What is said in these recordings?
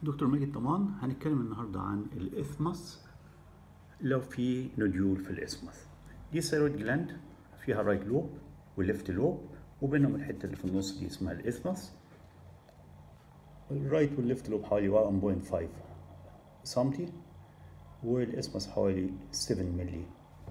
دكتور ماجد طمان هنتكلم النهارده عن الإثمس لو في نوديول في الإثمس دي ثيرويد جلاند فيها رايت لوب والليفت لوب وبينهم الحتة اللي في النص دي اسمها الإثمس الرايت والليفت لوب حوالي 1.5 سنتي والإثمس حوالي 7 ملي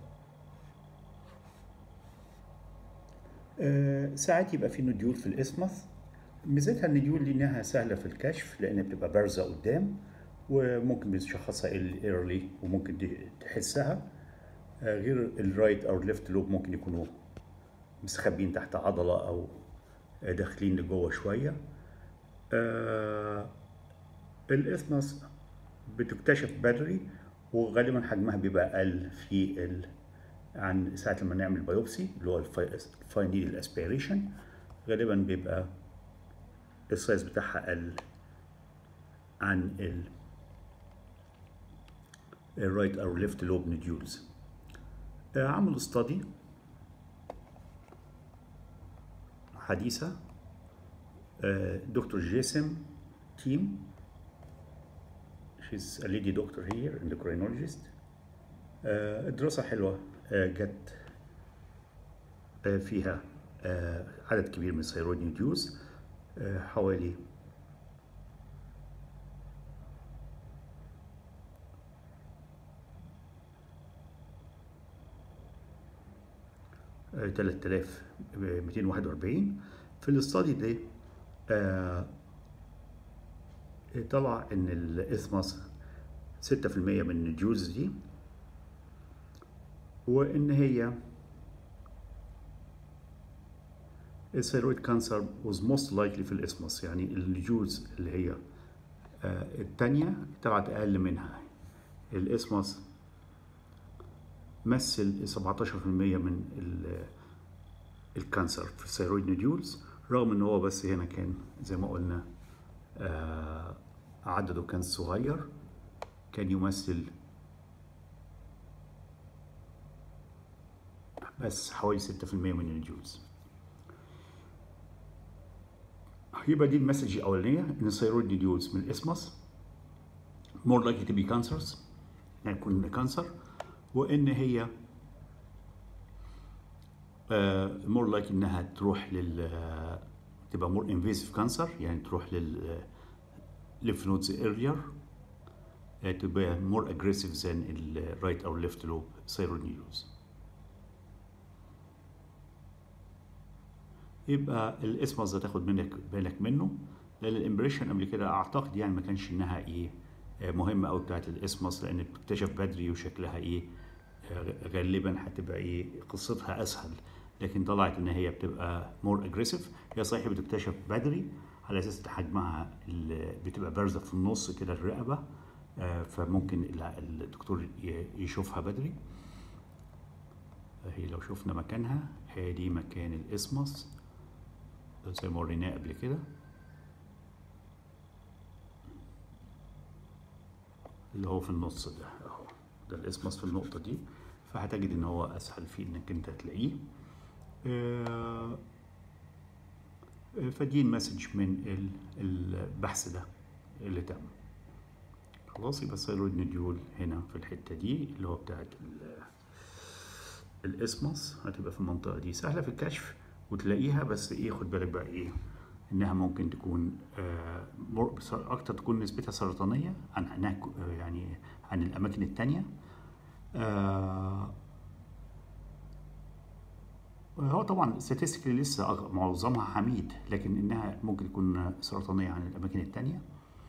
آه، ساعات يبقى في نوديول في الإثمس ميزتها النوديول دي انها سهله في الكشف لان بتبقى بارزه قدام وممكن بتشخصها ايرلي وممكن دي تحسها آه، غير الرايت او الليفت لوب ممكن يكونوا مستخبين تحت عضله او آه، داخلين لجوه شويه آه، الاسمس بتكتشف بدري وغالبا حجمها بيبقى اقل في ال... عن ساعة لما نعمل بايوبسي اللي هو الفاين نيدل اسبيريشن غالبا بيبقى السايز بتاعها قل عن ال الرايت او ليفت لوب نوديولز عملوا استادي حديثة آه، دكتور جيسم تيم she's a lady doctor here endocrinologist آه، الدراسة حلوة آه، جت آه، فيها آه، عدد كبير من الثيرويد نوديولز آه، حوالي آه، 3241 في الاستادي دي آه، طلع ان الاثمس 6% من النوديولز دي وان هي الثيرويد كانسر was most likely في الاسمس يعني الجوز اللي هي آه، التانية طلعت أقل منها الاسمس مثل 17% من ال- الكانسر في الثيرويد نوديولز رغم ان هو بس هنا كان زي ما قلنا آه، عدده كان صغير كان يمثل بس حوالي 6% من النوديولز يبقى دي المسج الاولانيه ان الثيرويد نوديولز من الاسمس more likely to be cancers يعني يكون كانسر وان هي آه، more likely انها تروح لل آه، تبقى more invasive cancer يعني تروح لل lymph nodes earlier آه، تبقى more aggressive than ال right or left lobe thyroid nodules يبقى الاسمس ده تاخد منك بالك منه لان الامبريشن قبل كده اعتقد يعني ما كانش انها ايه آه، مهمه قوي بتاعت الاسمس لان بتكتشف بدري وشكلها ايه آه، غالبا هتبقى ايه قصتها اسهل لكن طلعت ان هي بتبقى مور اجريسيف هي صحيح بتكتشف بدري على اساس ان حجمها ال- بتبقى بارزه في النص كده الرقبه آه، فممكن ال- الدكتور ي- يشوفها بدري هي لو شفنا مكانها هي دي مكان الاسمس زي ما وريناه قبل كده اللي هو في النص ده اهو ده الاسمس في النقطة دي فهتجد ان هو اسهل فيه انك انت تلاقيه آه، آه، فدي المسج من ال- البحث ده اللي تم خلاص يبقى الثيرويد نوديول هنا في الحتة دي اللي هو بتاعت ال- الاسمس هتبقى في المنطقة دي سهلة في الكشف وتلاقيها بس ايه خد بالك بقى ايه انها ممكن تكون آه مر- بس- اكتر تكون نسبتها سرطانية عن انها ك- آه، يعني عن الاماكن التانية آه هو طبعا statistically لسه أغ- معظمها حميد لكن انها ممكن تكون سرطانية عن الاماكن التانية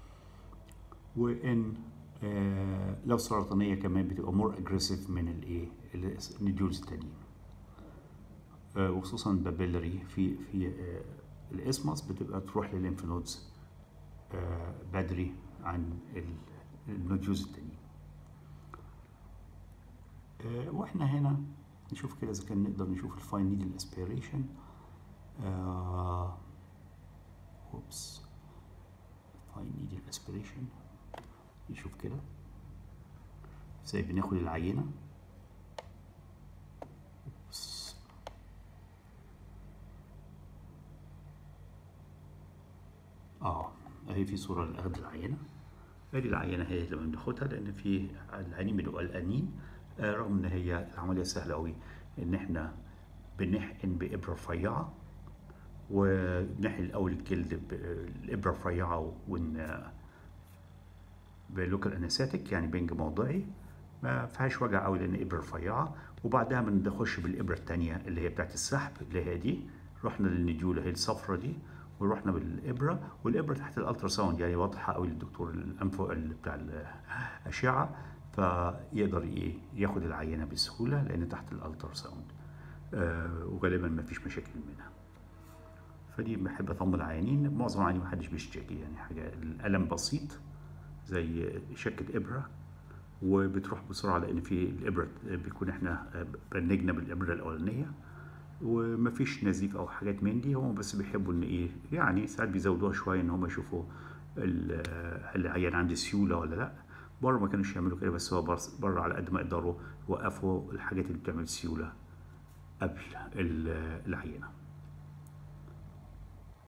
وان آه لو سرطانية كمان بتبقى more aggressive من الايه النوديولز التانيين آه، وخصوصا بابيلري في في آه، الاسمس بتبقى تروح للليمف نودز آه، بدري عن ال- النوديولز التانيين آه، واحنا هنا نشوف كده اذا كان نقدر نشوف الفاين نيدل اسبيريشن اوبس فاين نيدل اسبيريشن نشوف كده ازاي بناخد العينه أوبس. اه اهي في صورة لأخذ العينة ادي العينه هي لما بناخدها لان في العينين بيبقوا قلقانين آه، رغم ان هي العمليه سهله قوي ان احنا بنحقن بابره رفيعه ونحقن الاول الجلد بالابره رفيعه ون بلوكال انستيك يعني بنج موضعي ما فيهاش وجع قوي لان ابره رفيعه وبعدها بنخش بالابره الثانيه اللي هي بتاعت السحب اللي هي دي رحنا للنديول اللي هي الصفرة دي ورحنا بالابره والابره تحت الالترا ساوند يعني واضحه قوي للدكتور الانف بتاع الاشعه فيقدر ايه ياخد العينه بسهوله لان تحت الالترا ساوند آه وغالبا ما فيش مشاكل منها فدي بحب اطمن العيانين معظم العيانين محدش بيشتكي يعني حاجه الالم بسيط زي شكه ابره وبتروح بسرعه لان في الابره بيكون احنا بنجنا بالابره الاولانيه ومفيش نزيف او حاجات من دي هم بس بيحبوا ان ايه يعني ساعات بيزودوها شويه ان هم يشوفوا هل العيان عنده سيوله ولا لا بره ما كانوش يعملوا كده بس هو بره على قد ما يقدروا يوقفوا الحاجات اللي بتعمل سيوله قبل العينه